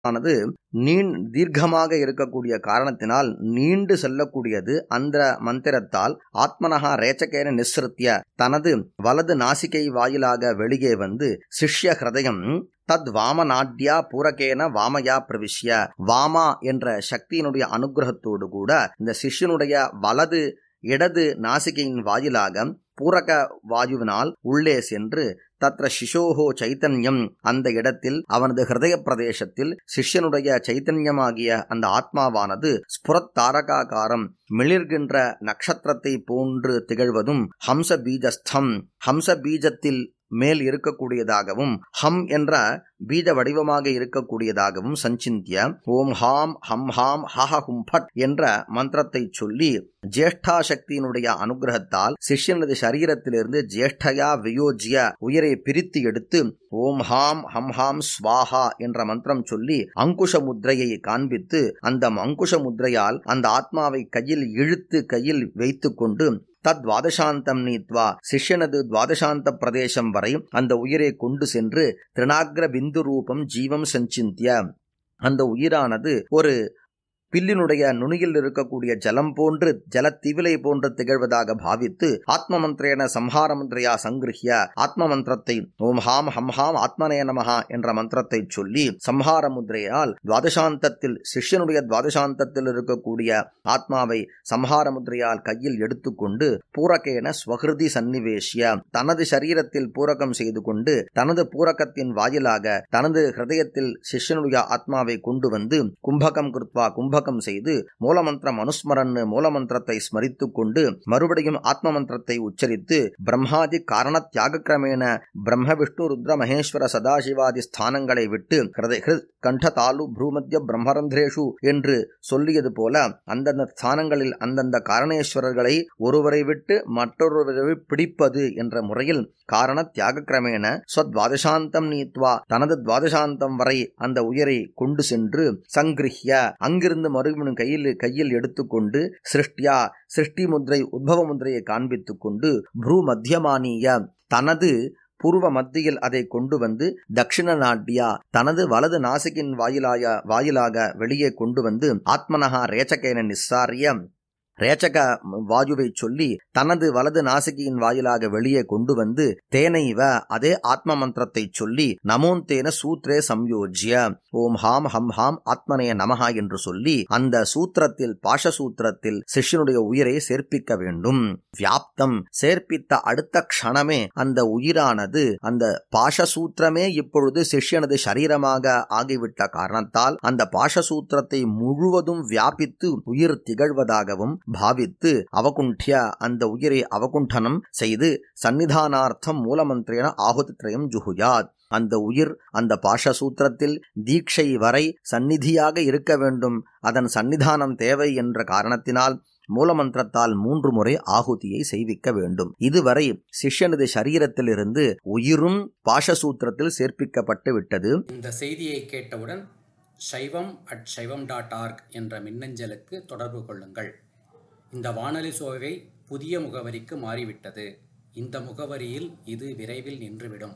ஆனது நீண் தீர்க்கமாக இருக்கக்கூடிய காரணத்தினால் நீண்டு செல்லக்கூடியது அந்த மந்திரத்தால் ஆத்மனகா ரேச்சகேன நிஸ்ருத்திய தனது வலது நாசிகை வாயிலாக வெளியே வந்து சிஷ்ய ஹிருதயம் தத் வாமநாட்யா பூரகேன வாமயா பிரவிஷ்ய வாமா என்ற சக்தியினுடைய அனுகிரகத்தோடு கூட இந்த சிஷ்யனுடைய வலது இடது நாசிகையின் வாயிலாக பூரக வாயுவினால் உள்ளே சென்று தத்ர சிசோஹோ சைத்தன்யம் அந்த இடத்தில் அவனது ஹிருதய பிரதேசத்தில் சிஷ்யனுடைய சைத்தன்யமாகிய அந்த ஆத்மாவானது ஸ்புரத் தாரகாகாரம் மிளிர்கின்ற நட்சத்திரத்தை போன்று திகழ்வதும் ஹம்ச பீஜஸ்தம் ஹம்ச பீஜத்தில் மேல் இருக்கக்கூடியதாகவும் ஹம் என்ற பீஜ வடிவமாக இருக்கக்கூடியதாகவும் சஞ்சிந்திய ஓம் ஹாம் ஹம் ஹாம் ஹஹ ஹும் ஃபட் என்ற மந்திரத்தை சொல்லி ஜேஷ்டா சக்தியினுடைய அனுகிரகத்தால் சிஷ்யனது சரீரத்திலிருந்து ஜேஷ்டயா வியோஜ்ய உயிரை பிரித்து எடுத்து ஓம் ஹாம் ஹம் ஹாம் ஸ்வாஹா என்ற மந்திரம் சொல்லி அங்குஷ முத்திரையை காண்பித்து அந்த அங்குஷ முத்திரையால் அந்த ஆத்மாவை கையில் இழுத்து கையில் வைத்துக்கொண்டு தத் துவாதசாந்தம் நீத்வா சிஷ்யனது துவாதசாந்த பிரதேசம் வரை அந்த உயிரை கொண்டு சென்று திருநாக்ர பிந்து ரூபம் ஜீவம் சஞ்சிந்திய அந்த உயிரானது ஒரு பில்லினுடைய நுனியில் இருக்கக்கூடிய ஜலம் போன்று ஜலத்திவிலை போன்று திகழ்வதாக பாவித்து ஆத்ம மந்திரேன சம்ஹார மந்திரையா சங்கிருஹிய ஆத்ம மந்திரத்தை ஓம் ஹாம் ஹம் ஹாம் ஆத்மனே நமஹா என்ற மந்திரத்தை சொல்லி சம்ஹார முத்திரையால் துவாதசாந்தத்தில் சிஷ்யனுடைய துவாதசாந்தத்தில் இருக்கக்கூடிய ஆத்மாவை சம்ஹார முத்திரையால் கையில் எடுத்துக்கொண்டு பூரகேன ஸ்வகிருதி சன்னிவேஷ்ய தனது சரீரத்தில் பூரகம் செய்து கொண்டு தனது பூரகத்தின் வாயிலாக தனது ஹிருதயத்தில் சிஷ்யனுடைய ஆத்மாவை கொண்டு வந்து கும்பகம் கிருத்வா கும்ப கும்பகம் செய்து மூலமந்திரம் அனுஸ்மரன் மூலமந்திரத்தை ஸ்மரித்து கொண்டு மறுபடியும் ஆத்ம மந்திரத்தை உச்சரித்து பிரம்மாதி காரண தியாக கிரமேண பிரம்ம விஷ்ணு ருத்ர மகேஸ்வர சதாசிவாதி ஸ்தானங்களை விட்டு கண்ட தாலு ப்ரூமத்திய பிரம்மரந்திரேஷு என்று சொல்லியது போல அந்தந்த ஸ்தானங்களில் அந்தந்த காரணேஸ்வரர்களை ஒருவரை விட்டு மற்றொருவரை பிடிப்பது என்ற முறையில் காரண தியாக கிரமேண ஸ்வத்வாதசாந்தம் நீத்வா தனது துவாதசாந்தம் வரை அந்த உயரை கொண்டு சென்று சங்கிருஹ்ய அங்கிருந்து மறுபடியும் கையில் கையில் எடுத்துக்கொண்டு சிருஷ்டியா சிருஷ்டி முத்ரை உத்பவ முத்திரையை காண்பித்துக் கொண்டு ப்ரூ மத்தியமானிய தனது பூர்வ மத்தியில் அதை கொண்டு வந்து தட்சிண நாட்டியா தனது வலது நாசிகின் வாயிலாய வாயிலாக வெளியே கொண்டு வந்து ஆத்மனகா ரேச்சகேன நிஸ்ஸாரிய ரேச்சக வாயுவை சொல்லி தனது வலது நாசிகியின் வாயிலாக வெளியே கொண்டு வந்து தேனைவ அதே ஆத்ம மந்திரத்தை சொல்லி நமோந்தேன சூத்ரே சம்யோஜ்ய ஓம் ஹாம் ஹம் ஹாம் ஆத்மனய நமஹா என்று சொல்லி அந்த சூத்திரத்தில் பாஷசூத்திரத்தில் சிஷ்யனுடைய உயிரை சேர்ப்பிக்க வேண்டும் வியாப்தம் சேர்ப்பித்த அடுத்த க்ஷணமே அந்த உயிரானது அந்த பாஷசூத்திரமே இப்பொழுது சிஷ்யனது சரீரமாக ஆகிவிட்ட காரணத்தால் அந்த பாஷசூத்திரத்தை முழுவதும் வியாபித்து உயிர் திகழ்வதாகவும் பாவித்து அவகுண்டிய அந்த உயிரை அவகுண்டனம் செய்து சன்னிதானார்த்தம் மூலமந்திரேன ஆகுதித்ரயம் ஜுகுயாத் அந்த உயிர் அந்த பாஷசூத்திரத்தில் தீட்சை வரை சந்நிதியாக இருக்க வேண்டும் அதன் சன்னிதானம் தேவை என்ற காரணத்தினால் மூலமந்திரத்தால் மூன்று முறை ஆகுதியை செய்விக்க வேண்டும் இதுவரை சிஷ்யனது சரீரத்திலிருந்து உயிரும் பாஷசூத்திரத்தில் சேர்ப்பிக்கப்பட்டு விட்டது இந்த செய்தியை கேட்டவுடன் சைவம் அட் சைவம் டாட் ஆர்க் என்ற மின்னஞ்சலுக்கு தொடர்பு கொள்ளுங்கள் இந்த வானொலி சோவை புதிய முகவரிக்கு மாறிவிட்டது இந்த முகவரியில் இது விரைவில் நின்றுவிடும்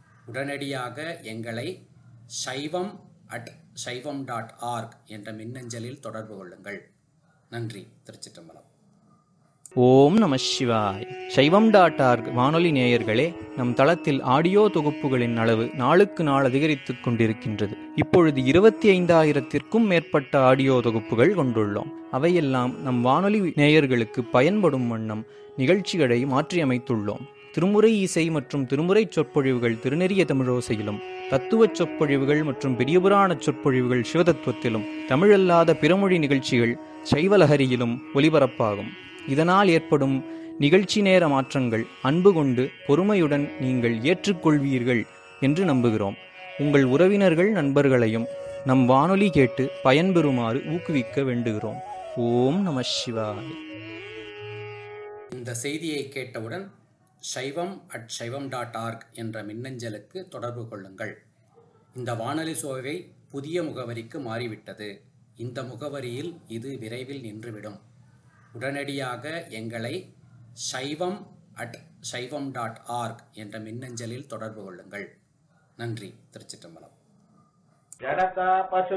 உடனடியாக எங்களை சைவம் அட் சைவம் டாட் ஆர்க் என்ற மின்னஞ்சலில் தொடர்பு கொள்ளுங்கள் நன்றி திருச்சிற்றம்பலம் ஓம் நம சிவாய் சைவம் டாட் ஆர்க் வானொலி நேயர்களே நம் தளத்தில் ஆடியோ தொகுப்புகளின் அளவு நாளுக்கு நாள் அதிகரித்துக் கொண்டிருக்கின்றது இப்பொழுது இருபத்தி ஐந்தாயிரத்திற்கும் மேற்பட்ட ஆடியோ தொகுப்புகள் கொண்டுள்ளோம் அவையெல்லாம் நம் வானொலி நேயர்களுக்கு பயன்படும் வண்ணம் நிகழ்ச்சிகளை மாற்றியமைத்துள்ளோம் திருமுறை இசை மற்றும் திருமுறை சொற்பொழிவுகள் திருநெறிய தமிழோசையிலும் தத்துவச் சொற்பொழிவுகள் மற்றும் பெரியபுராண சொற்பொழிவுகள் சிவதத்துவத்திலும் தமிழல்லாத பிறமொழி நிகழ்ச்சிகள் சைவலஹரியிலும் ஒலிபரப்பாகும் இதனால் ஏற்படும் நிகழ்ச்சி நேர மாற்றங்கள் அன்பு கொண்டு பொறுமையுடன் நீங்கள் ஏற்றுக்கொள்வீர்கள் என்று நம்புகிறோம் உங்கள் உறவினர்கள் நண்பர்களையும் நம் வானொலி கேட்டு பயன்பெறுமாறு ஊக்குவிக்க வேண்டுகிறோம் ஓம் நம சிவாய் இந்த செய்தியை கேட்டவுடன் சைவம் அட் சைவம் டாட் ஆர்க் என்ற மின்னஞ்சலுக்கு தொடர்பு கொள்ளுங்கள் இந்த வானொலி சோவை புதிய முகவரிக்கு மாறிவிட்டது இந்த முகவரியில் இது விரைவில் நின்றுவிடும் உடனடியாக எங்களை சைவம் அட் சைவம் டாட் ஆர்க் என்ற மின்னஞ்சலில் தொடர்பு கொள்ளுங்கள் நன்றி திருச்சிற்றம்பலம் ஜடதா பசு